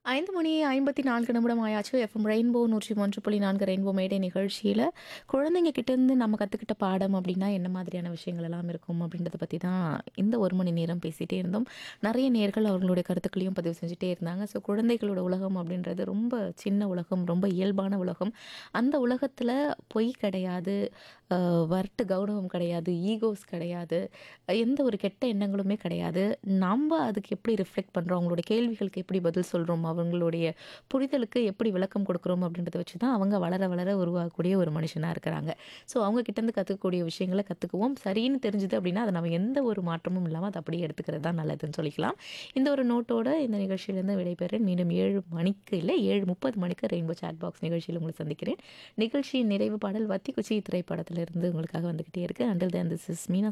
5 மணி 54 நிமிடம் ஆயாச்சு. FM rainbow 101.4 rainbow மேடை நிகழ்ச்சியில, குழந்தைங்க கிட்டேருந்து நம்ம கத்துக்கிட்ட பாடம் அப்டின்னா, என்ன மாதிரியான விஷயங்கள் எல்லாம் இருக்கும் அப்டின்றத பத்தி தான் இந்த 1 மணி நேரம் பேசிட்டே இருந்தோம். நெறைய நேயர்கள் அவர்களுடைய கருத்துக்களையும் பதிவு செஞ்சுட்டே இருந்தாங்க. ஸோ குழந்தைகளோட உலகம் அப்டின்றது ரொம்ப சின்ன உலகம், ரொம்ப இயல்பான உலகம். அந்த உலகத்தில பொய் கிடையாது, அ வரட்டு கௌரவம் கிடையாது, ஈகோஸ் கிடையாது, எந்த ஒரு கெட்ட எண்ணங்களுமே கிடையாது. நம்ப அதுக்கு எப்படி ரிஃப்ளெக்ட் பண்றோம், அவங்களோட கேள்விகளுக்கு எப்படி பதில் சொல்றோம், அவங்களுடைய புரிதலுக்கு எப்படி விளக்கம் கொடுக்குறோம் அப்டின்றத வச்சு தான் அவங்க வளர வளர உருவாகக்கூடிய ஒரு மனுஷனா இருக்கிறாங்க. ஸோ அவங்க கிட்டேருந்து கத்துக்கக்கூடிய விஷயங்கள கத்துக்குவோம். சரின்னு தெரிஞ்சுது அப்டின்னா, அத நம்ம எந்த ஒரு மாற்றமும் இல்லாம அத அப்படியே எடுத்துக்கிறது தான் நல்லதுன்னு சொல்லிக்கலாம். இந்த ஒரு நோட்டோட இந்த நிகழ்ச்சியிலேருந்து விடைபெறேன். மீண்டும் 7 மணிக்கு இல்ல 7:30 மணிக்கு ரெயின்போ சாட் பாக்ஸ் நிகழ்ச்சியில உங்கள சந்திக்கிறேன். நிகழ்ச்சியின் நிறைவு பாடல் வத்திக்குச்சி திரைப்படத்திலிருந்து உங்களுக்காக வந்துகிட்டே இருக்கு. Until then this is Meena